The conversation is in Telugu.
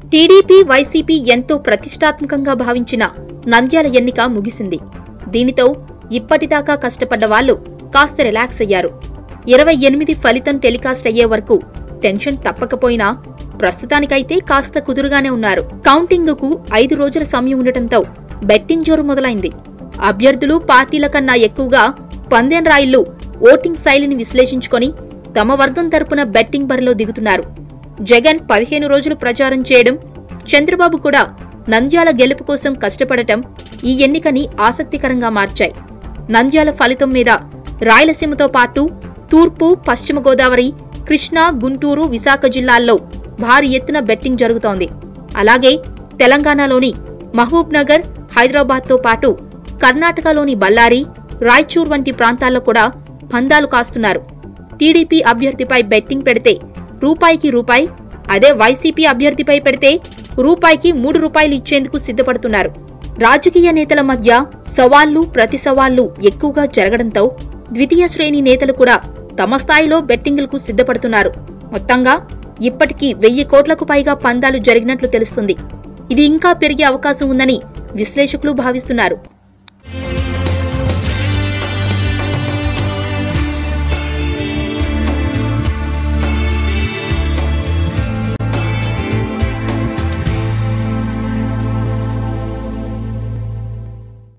టీడీపీ వైసీపీ ఎంతో ప్రతిష్టాత్మకంగా భావించిన నంద్యాల ఎన్నిక ముగిసింది దీనితో ఇప్పటిదాకా కష్టపడ్డ వాళ్ళు కాస్త రిలాక్స్ అయ్యారు ఇరవై ఎనిమిది ఫలితం టెలికాస్ట్ అయ్యే వరకు టెన్షన్ తప్పకపోయినా ప్రస్తుతానికైతే కాస్త కుదురుగానే ఉన్నారు కౌంటింగుకు ఐదు రోజుల సమయం ఉండటంతో బెట్టింగ్ జోరు మొదలైంది అభ్యర్థులు పార్టీల కన్నా ఎక్కువగా పందెం రాయిళ్లు ఓటింగ్ శైలిని విశ్లేషించుకొని తమ వర్గం తరపున బెట్టింగ్ బరిలో దిగుతున్నారు జగన్ పదిహేను రోజులు ప్రచారం చేయడం చంద్రబాబు కూడా నంద్యాల గెలుపు కోసం కష్టపడటం ఈ ఎన్నికని ఆసక్తికరంగా మార్చాయి నంద్యాల ఫలితం మీద రాయలసీమతో పాటు తూర్పు పశ్చిమ గోదావరి కృష్ణా గుంటూరు విశాఖ జిల్లాల్లో భారీ ఎత్తున బెట్టింగ్ జరుగుతోంది అలాగే తెలంగాణలోని మహబూబ్ నగర్ హైదరాబాద్తో పాటు కర్ణాటకలోని బళ్ళారి రాయచూర్ వంటి ప్రాంతాల్లో కూడా పందాలు కాస్తున్నారు టీడీపీ అభ్యర్థిపై బెట్టింగ్ పెడితే రూపాయికి రూపాయి అదే వైసీపీ అభ్యర్థిపై పెడితే రూపాయికి మూడు రూపాయలు ఇచ్చేందుకు సిద్ధపడుతున్నారు రాజకీయ నేతల మధ్య సవాళ్లు ప్రతి సవాళ్లు ఎక్కువగా జరగడంతో ద్వితీయ శ్రేణి నేతలు కూడా తమ స్థాయిలో బెట్టింగులకు సిద్ధపడుతున్నారు మొత్తంగా ఇప్పటికీ వెయ్యి కోట్లకు పైగా పందాలు జరిగినట్లు తెలుస్తుంది ఇది ఇంకా పెరిగే అవకాశం ఉందని విశ్లేషకులు భావిస్తున్నారు